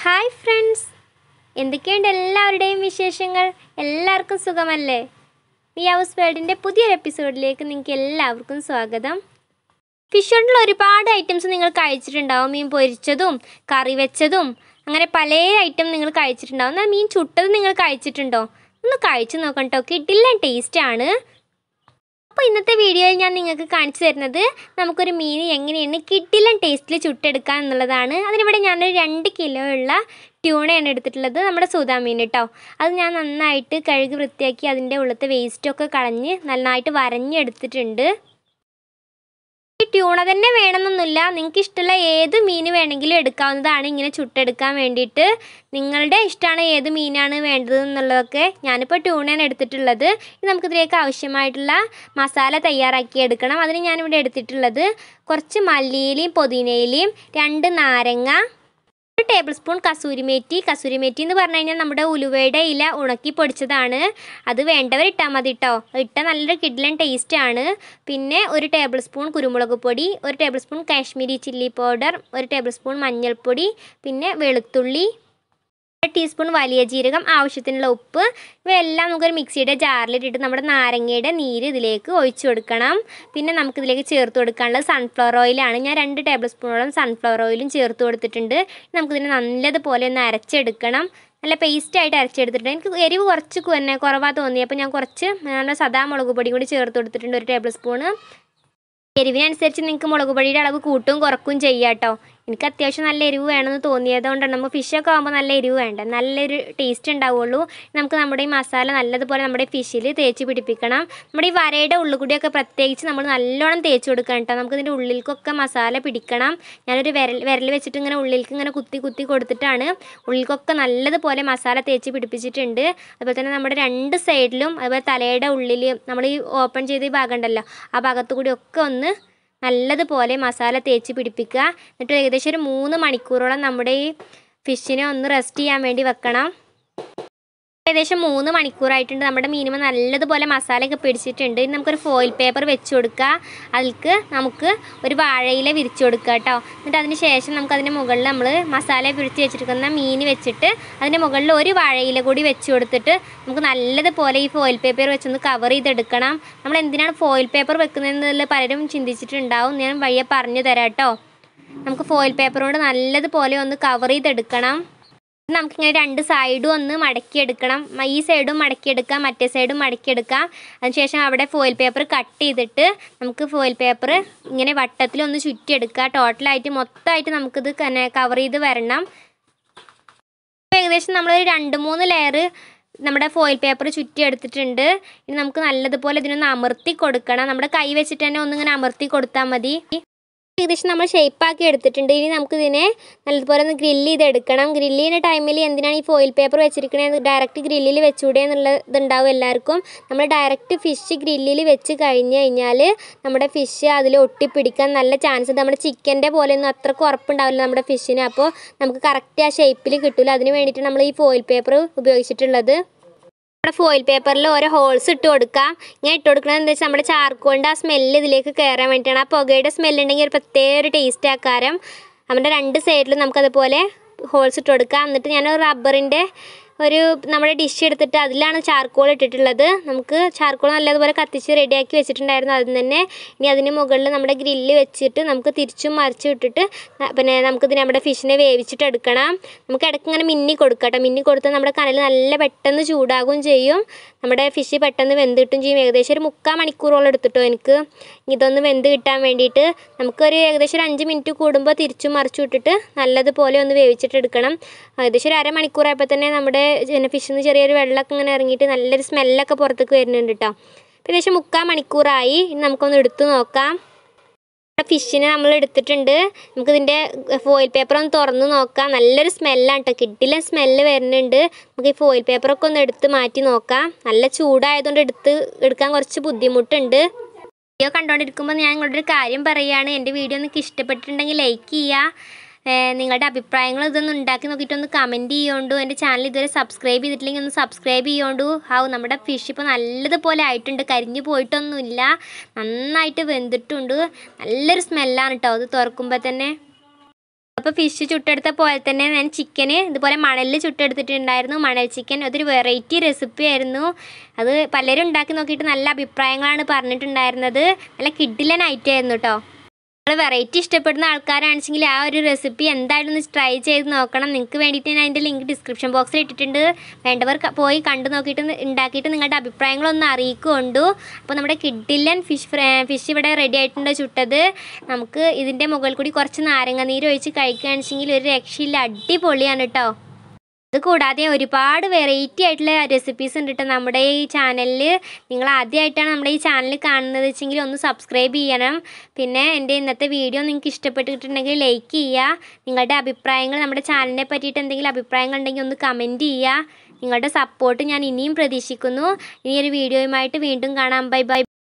hi friends എന്തൊക്കെയുണ്ട് എല്ലാവരുടെയും വിശേഷങ്ങൾ എല്ലാവർക്കും സുഖമല്ലേ ഈ ഹൗസ് വേൾഡിൻ്റെ പുതിയൊരു എപ്പിസോഡിലേക്ക് നിങ്ങൾക്ക് എല്ലാവർക്കും സ്വാഗതം ഫിഷ് കൊണ്ടുള്ള ഒരുപാട് ഐറ്റംസ് നിങ്ങൾ കഴിച്ചിട്ടുണ്ടാവും മീൻ പൊരിച്ചതും കറി വെച്ചതും അങ്ങനെ പല ഐറ്റം നിങ്ങൾ കഴിച്ചിട്ടുണ്ടാവും എന്നാൽ മീൻ ചുട്ടത് നിങ്ങൾ കഴിച്ചിട്ടുണ്ടോ ഒന്ന് കഴിച്ചു നോക്കണം കേട്ടോ കിട്ടില്ല ടേസ്റ്റാണ് അപ്പോൾ ഇന്നത്തെ വീഡിയോയിൽ ഞാൻ നിങ്ങൾക്ക് കാണിച്ചു തരുന്നത് നമുക്കൊരു മീൻ എങ്ങനെയാണ് കിട്ടില്ലൻ ടേസ്റ്റിൽ ചുട്ടെടുക്കുക എന്നുള്ളതാണ് അതിനിവിടെ ഞാനൊരു രണ്ട് കിലോ ഉള്ള ട്യൂണയാണ് എടുത്തിട്ടുള്ളത് നമ്മുടെ സൂതാ മീൻ കേട്ടോ അത് ഞാൻ നന്നായിട്ട് കഴുകി വൃത്തിയാക്കി അതിൻ്റെ ഉള്ളത്തെ വേസ്റ്റൊക്കെ കളഞ്ഞ് നന്നായിട്ട് വരഞ്ഞെടുത്തിട്ടുണ്ട് ഈ ട്യൂണ തന്നെ വേണമെന്നൊന്നുമില്ല നിങ്ങൾക്ക് ഇഷ്ടമുള്ള ഏത് മീൻ വേണമെങ്കിലും എടുക്കാവുന്നതാണ് ഇങ്ങനെ ചുട്ടെടുക്കാൻ വേണ്ടിയിട്ട് നിങ്ങളുടെ ഇഷ്ടമാണ് ഏത് മീനാണ് വേണ്ടത് എന്നുള്ളതൊക്കെ ഞാനിപ്പോൾ ട്യൂണയാണ് എടുത്തിട്ടുള്ളത് ഇനി നമുക്കിതിലേക്ക് ആവശ്യമായിട്ടുള്ള മസാല തയ്യാറാക്കി എടുക്കണം അതിന് ഞാനിവിടെ എടുത്തിട്ടുള്ളത് കുറച്ച് മല്ലിയിലയും പുതിനയിലയും രണ്ട് നാരങ്ങ ഒരു ടേബിൾ സ്പൂൺ കസൂരിമേറ്റി കസൂരിമേറ്റി എന്ന് പറഞ്ഞു കഴിഞ്ഞാൽ നമ്മുടെ ഉലുവയുടെ ഇല ഉണക്കി പൊടിച്ചതാണ് അത് വേണ്ടവർ ഇട്ടാൽ മതി കേട്ടോ ഇട്ടാൽ നല്ലൊരു കിഡ്ലൻ ടേസ്റ്റ് ആണ് പിന്നെ ഒരു ടേബിൾ സ്പൂൺ കുരുമുളക് പൊടി ഒരു tablespoon Kashmiri chilli powder ഒരു ടേബിൾ സ്പൂൺ മഞ്ഞൾപ്പൊടി പിന്നെ വെളുത്തുള്ളി ഒരു ടീസ്പൂൺ വലിയ ജീരകം ആവശ്യത്തിനുള്ള ഉപ്പ് ഇവയെല്ലാം നമുക്കൊരു മിക്സിയുടെ ജാറിലിട്ടിട്ട് നമ്മുടെ നാരങ്ങയുടെ നീര് ഇതിലേക്ക് ഒഴിച്ചു കൊടുക്കണം പിന്നെ നമുക്കിതിലേക്ക് ചേർത്ത് കൊടുക്കാനുള്ളത് സൺഫ്ലവർ ഓയിലാണ് ഞാൻ രണ്ട് ടേബിൾ സ്പൂണോളം സൺഫ്ലവർ ഓയിലും ചേർത്ത് കൊടുത്തിട്ടുണ്ട് നമുക്കിതിനെ നല്ലതുപോലെ ഒന്ന് അരച്ചെടുക്കണം നല്ല പേസ്റ്റ് ആയിട്ട് അരച്ചെടുത്തിട്ടുണ്ട് എനിക്ക് എരിവ് കുറച്ച് തന്നെ കുറവാ തോന്നി അപ്പോൾ ഞാൻ കുറച്ച് നല്ല സദാ മുളക് പൊടി കൂടി ചേർത്ത് കൊടുത്തിട്ടുണ്ട് ഒരു ടേബിൾ സ്പൂണ് എരിവിനനുസരിച്ച് നിങ്ങൾക്ക് മുളക് പൊടിയുടെ അളവ് കൂട്ടും കുറക്കും ചെയ്യാം കേട്ടോ എനിക്ക് അത്യാവശ്യം നല്ല എരിവ് വേണമെന്ന് തോന്നിയതുകൊണ്ടാണ് നമ്മൾ ഫിഷൊക്കെ ആകുമ്പോൾ നല്ല എരിവ് വേണ്ട നല്ലൊരു ടേസ്റ്റ് ഉണ്ടാവുള്ളൂ നമുക്ക് നമ്മുടെ ഈ മസാല നല്ലതുപോലെ നമ്മുടെ ഫിഷിൽ തേച്ച് പിടിപ്പിക്കണം നമ്മുടെ ഈ വരയുടെ ഉള്ളിൽ കൂടിയൊക്കെ പ്രത്യേകിച്ച് നമ്മൾ നല്ലോണം തേച്ച് കൊടുക്കണം കേട്ടോ നമുക്ക് ഇതിൻ്റെ ഉള്ളിലേക്കൊക്കെ മസാല പിടിക്കണം ഞാനൊരു വിരൽ വിരൽ വെച്ചിട്ട് ഇങ്ങനെ ഉള്ളിലേക്ക് ഇങ്ങനെ കുത്തി കുത്തി കൊടുത്തിട്ടാണ് ഉള്ളിലേക്കൊക്കെ നല്ലതുപോലെ മസാല തേച്ച് പിടിപ്പിച്ചിട്ടുണ്ട് അതുപോലെ തന്നെ നമ്മുടെ രണ്ട് സൈഡിലും അതുപോലെ തലയുടെ ഉള്ളിൽ നമ്മൾ ഈ ഓപ്പൺ ചെയ്ത ഈ ഭാഗം ഉണ്ടല്ലോ ആ ഭാഗത്തു കൂടി ഒക്കെ ഒന്ന് നല്ലതുപോലെ മസാല തേച്ച് പിടിപ്പിക്കുക എന്നിട്ട് ഏകദേശം ഒരു മൂന്ന് മണിക്കൂറോളം നമ്മുടെ ഈ ഫിഷിനെ ഒന്ന് റെസ്റ്റ് ചെയ്യാൻ വേണ്ടി വെക്കണം ഏകദേശം മൂന്ന് മണിക്കൂറായിട്ടുണ്ട് നമ്മുടെ മീനുമ നല്ലതുപോലെ മസാലയൊക്കെ പിടിച്ചിട്ടുണ്ട് ഇനി നമുക്കൊരു ഫോയിൽ പേപ്പർ വെച്ച് കൊടുക്കുക അതിൽക്ക് നമുക്ക് ഒരു വാഴയില വിരിച്ചു കൊടുക്കുക കേട്ടോ എന്നിട്ട് അതിന് ശേഷം നമുക്ക് അതിൻ്റെ മുകളിൽ നമ്മൾ മസാല പിടിച്ച് വെച്ചിരിക്കുന്ന മീൻ വെച്ചിട്ട് അതിൻ്റെ മുകളിൽ ഒരു വാഴയില കൂടി വെച്ച് കൊടുത്തിട്ട് നമുക്ക് നല്ലതുപോലെ ഈ ഫോയിൽ പേപ്പർ വെച്ചൊന്ന് കവർ ചെയ്തെടുക്കണം നമ്മൾ എന്തിനാണ് ഫോയിൽ പേപ്പർ വെക്കുന്നതെന്നുള്ളത് പലരും ചിന്തിച്ചിട്ടുണ്ടാവും ഞാൻ വഴിയെ പറഞ്ഞു തരാം കേട്ടോ നമുക്ക് ഫോയിൽ പേപ്പർ കൊണ്ട് നല്ലതുപോലെ ഒന്ന് കവർ ചെയ്തെടുക്കണം നമുക്കിങ്ങനെ രണ്ട് സൈഡും ഒന്ന് മടക്കിയെടുക്കണം മ- ഈ സൈഡും മടക്കിയെടുക്കാം മറ്റേ സൈഡും മടക്കിയെടുക്കാം അതിനുശേഷം അവിടെ ഫോയിൽ പേപ്പർ കട്ട് ചെയ്തിട്ട് നമുക്ക് ഫോയിൽ പേപ്പർ ഇങ്ങനെ വട്ടത്തിലൊന്ന് ചുറ്റിയെടുക്കുക ടോട്ടലായിട്ട് മൊത്തമായിട്ട് നമുക്കിത് കവർ ചെയ്ത് വരണം ഇപ്പോൾ ഏകദേശം നമ്മളൊരു രണ്ട് മൂന്ന് ലെയർ നമ്മുടെ ഫോയിൽ പേപ്പർ ചുറ്റി എടുത്തിട്ടുണ്ട് ഇനി നമുക്ക് നല്ലതുപോലെ ഇതിനൊന്ന് അമർത്തി കൊടുക്കണം നമ്മുടെ കൈ വെച്ചിട്ട് തന്നെ ഒന്നിങ്ങനെ അമർത്തി കൊടുത്താൽ മതി ഏകദേശം നമ്മൾ ഷേപ്പാക്കി എടുത്തിട്ടുണ്ട് ഇനി നമുക്കിതിനെ നല്ലതുപോലെ ഒന്ന് ഗ്രില്ല് ചെയ്തെടുക്കണം ഗ്രില്ല് ചെയ്യുന്ന ടൈമിൽ എന്തിനാണ് ഈ ഫോയിൽ പേപ്പർ വെച്ചിരിക്കണത് ഡയറക്റ്റ് ഗ്രില്ലിൽ വെച്ചൂടെ എന്നുള്ള ഇതുണ്ടാവും എല്ലാവർക്കും നമ്മൾ ഡയറക്റ്റ് ഫിഷ് ഗ്രില്ലിൽ വെച്ച് കഴിഞ്ഞ് കഴിഞ്ഞാൽ നമ്മുടെ ഫിഷ് അതിൽ ഒട്ടിപ്പിടിക്കാൻ നല്ല ചാൻസ് ഉണ്ട് നമ്മുടെ ചിക്കൻ്റെ പോലെയൊന്നും അത്രക്ക് ഉറപ്പുണ്ടാവില്ല നമ്മുടെ ഫിഷിന് അപ്പോൾ നമുക്ക് കറക്റ്റ് ആ ഷേപ്പിൽ കിട്ടില്ല അതിന് വേണ്ടിയിട്ട് നമ്മൾ ഈ ഫോയിൽ പേപ്പർ ഉപയോഗിച്ചിട്ടുള്ളത് നമ്മുടെ ഫോയിൽ പേപ്പറിൽ ഓരോ ഹോൾസ് ഇട്ട് കൊടുക്കാം ഇങ്ങനെ ഇട്ട് കൊടുക്കുന്നത് എന്താ വെച്ചാൽ നമ്മുടെ ചാർക്കോളിൻ്റെ ആ സ്മെല്ല് ഇതിലേക്ക് കയറാൻ വേണ്ടിയിട്ടാണ് ആ പുകയുടെ സ്മെല്ല് ഉണ്ടെങ്കിൽ ഒരു പ്രത്യേക ഒരു ടേസ്റ്റ് ആക്കാരം നമ്മുടെ രണ്ട് സൈഡിലും നമുക്കതുപോലെ ഹോൾസ് ഇട്ട് കൊടുക്കാം എന്നിട്ട് ഞാൻ റബ്ബറിൻ്റെ ഒരു നമ്മുടെ ഡിഷ് എടുത്തിട്ട് അതിലാണ് ചാർക്കോൾ ഇട്ടിട്ടുള്ളത് നമുക്ക് ചാർക്കോൾ നല്ലതുപോലെ കത്തിച്ച് റെഡിയാക്കി വെച്ചിട്ടുണ്ടായിരുന്നു അതിൽ തന്നെ ഇനി അതിന് മുകളിൽ നമ്മുടെ ഗ്രില്ല് വെച്ചിട്ട് നമുക്ക് തിരിച്ചും മറിച്ചും ഇട്ടിട്ട് ന- പിന്നെ നമുക്കിത് നമ്മുടെ ഫിഷിനെ വേവിച്ചിട്ട് എടുക്കണം നമുക്ക് ഇടയ്ക്ക് ഇങ്ങനെ മിന്നി കൊടുക്കാം കേട്ടോ മിന്നി കൊടുത്താൽ നമ്മുടെ കനൽ നല്ല പെട്ടെന്ന് ചൂടാകും ചെയ്യും നമ്മുടെ ഫിഷ് പെട്ടെന്ന് വെന്ത് കിട്ടും ചെയ്യും ഏകദേശം ഒരു മുക്കാൽ മണിക്കൂറോളം എടുത്തിട്ടോ എനിക്ക് ഇതൊന്ന് വെന്ത് കിട്ടാൻ വേണ്ടിയിട്ട് നമുക്കൊരു ഏകദേശം ഒരു അഞ്ച് മിനിറ്റ് കൂടുമ്പോൾ തിരിച്ചും മറിച്ചും ഇട്ടിട്ട് നല്ലതുപോലെ ഒന്ന് വേവിച്ചിട്ട് എടുക്കണം ഏകദേശം ഒരു അരമണിക്കൂറായപ്പോൾ തന്നെ നമ്മുടെ പിന്നെ ഫിഷിൽ നിന്ന് ചെറിയൊരു വെള്ളമൊക്കെ ഇങ്ങനെ ഇറങ്ങിയിട്ട് നല്ലൊരു സ്മെല്ലൊക്കെ പുറത്തേക്ക് വരുന്നുണ്ട് കേട്ടോ ഏകദേശം മുക്കാൽ മണിക്കൂറായി ഇനി നമുക്കൊന്ന് എടുത്തു നോക്കാം ഫിഷിനെ നമ്മൾ എടുത്തിട്ടുണ്ട് നമുക്കിതിൻ്റെ ഫോയിൽ പേപ്പർ ഒന്ന് തുറന്ന് നോക്കാം നല്ലൊരു സ്മെല്ലാണ് കേട്ടോ കിട്ടില്ല സ്മെല്ല് വരുന്നുണ്ട് നമുക്ക് ഈ ഫോയിൽ പേപ്പറൊക്കെ ഒന്ന് എടുത്ത് മാറ്റി നോക്കാം നല്ല ചൂടായതുകൊണ്ട് എടുത്ത് എടുക്കാൻ കുറച്ച് ബുദ്ധിമുട്ടുണ്ട് വീഡിയോ കണ്ടുകൊണ്ടിരിക്കുമ്പോൾ ഞാൻ നിങ്ങളുടെ ഒരു കാര്യം പറയുകയാണ് എൻ്റെ വീഡിയോ നിങ്ങൾക്ക് ഇഷ്ടപ്പെട്ടിട്ടുണ്ടെങ്കിൽ ലൈക്ക് ചെയ്യുക ഏഹ് നിങ്ങളുടെ അഭിപ്രായങ്ങൾ ഇതൊന്ന് ഉണ്ടാക്കി നോക്കിയിട്ട് ഒന്ന് കമൻറ്റ് ചെയ്യുകൊണ്ടു എൻ്റെ ചാനൽ ഇതുവരെ സബ്സ്ക്രൈബ് ചെയ്തിട്ടില്ലെങ്കിൽ ഒന്ന് സബ്സ്ക്രൈബ് ചെയ്യുകൊണ്ടു ഹാവ് നമ്മുടെ ഫിഷ് ഇപ്പോൾ നല്ലതുപോലെ ആയിട്ടുണ്ട് കരിഞ്ഞു പോയിട്ടൊന്നുമില്ല നന്നായിട്ട് വെന്തിട്ടുണ്ട് നല്ലൊരു സ്മെല്ലാണ് കേട്ടോ അത് തുറക്കുമ്പോൾ തന്നെ അപ്പോൾ ഫിഷ് ചുട്ടെടുത്ത പോലെ തന്നെ ഞാൻ ചിക്കന് ഇതുപോലെ മണലിൽ ചുട്ടെടുത്തിട്ടുണ്ടായിരുന്നു മണൽ ചിക്കൻ അതൊരു വെറൈറ്റി റെസിപ്പി ആയിരുന്നു അത് പലരും ഉണ്ടാക്കി നോക്കിയിട്ട് നല്ല അഭിപ്രായങ്ങളാണ് പറഞ്ഞിട്ടുണ്ടായിരുന്നത് നല്ല കിഡിലൻ ഐറ്റം ആയിരുന്നു കേട്ടോ നിങ്ങൾ വെറൈറ്റി ഇഷ്ടപ്പെടുന്ന ആൾക്കാരാണെച്ചെങ്കിൽ ആ ഒരു റെസിപ്പി എന്തായാലും ഒന്ന് ട്രൈ ചെയ്ത് നോക്കണം നിങ്ങൾക്ക് വേണ്ടിയിട്ട് ഞാൻ അതിൻ്റെ ലിങ്ക് ഡിസ്ക്രിപ്ഷൻ ബോക്സിൽ ഇട്ടിട്ടുണ്ട് വേണ്ടവർ ക- പോയി കണ്ടു നോക്കിയിട്ട് നി- ഉണ്ടാക്കിയിട്ട് നിങ്ങളുടെ അഭിപ്രായങ്ങളൊന്ന് അറിയിക്കുകൊണ്ടു അപ്പോൾ നമ്മുടെ കിഡില്ലൻ ഫിഷ് ഫിഷ് ഇവിടെ റെഡി ആയിട്ടുണ്ട് ചുട്ടത് നമുക്ക് ഇതിൻ്റെ മുകളിൽ കൂടി കുറച്ച് നാരങ്ങ നീര് ഒഴിച്ച് കഴിക്കുകയാണെച്ചെങ്കിൽ ഒരു രക്ഷയില്ല അടിപൊളിയാണ് കേട്ടോ ഇത് കൂടാതെ ഒരുപാട് വെറൈറ്റി ആയിട്ടുള്ള റെസിപ്പീസ് ഉണ്ട് കേട്ടോ നമ്മുടെ ഈ ചാനലിൽ നിങ്ങൾ ആദ്യമായിട്ടാണ് നമ്മുടെ ഈ ചാനൽ കാണുന്നത് വെച്ചെങ്കിൽ ഒന്ന് സബ്സ്ക്രൈബ് ചെയ്യണം പിന്നെ എൻ്റെ ഇന്നത്തെ വീഡിയോ നിങ്ങൾക്ക് ഇഷ്ടപ്പെട്ടിട്ടുണ്ടെങ്കിൽ ലൈക്ക് ചെയ്യുക നിങ്ങളുടെ അഭിപ്രായങ്ങൾ നമ്മുടെ ചാനലിനെ പറ്റിയിട്ട് എന്തെങ്കിലും അഭിപ്രായങ്ങൾ ഉണ്ടെങ്കിൽ ഒന്ന് കമൻറ്റ് ചെയ്യുക നിങ്ങളുടെ സപ്പോർട്ട് ഞാൻ ഇനിയും പ്രതീക്ഷിക്കുന്നു ഇനിയൊരു വീഡിയോയുമായിട്ട് വീണ്ടും കാണാം ബൈ ബൈ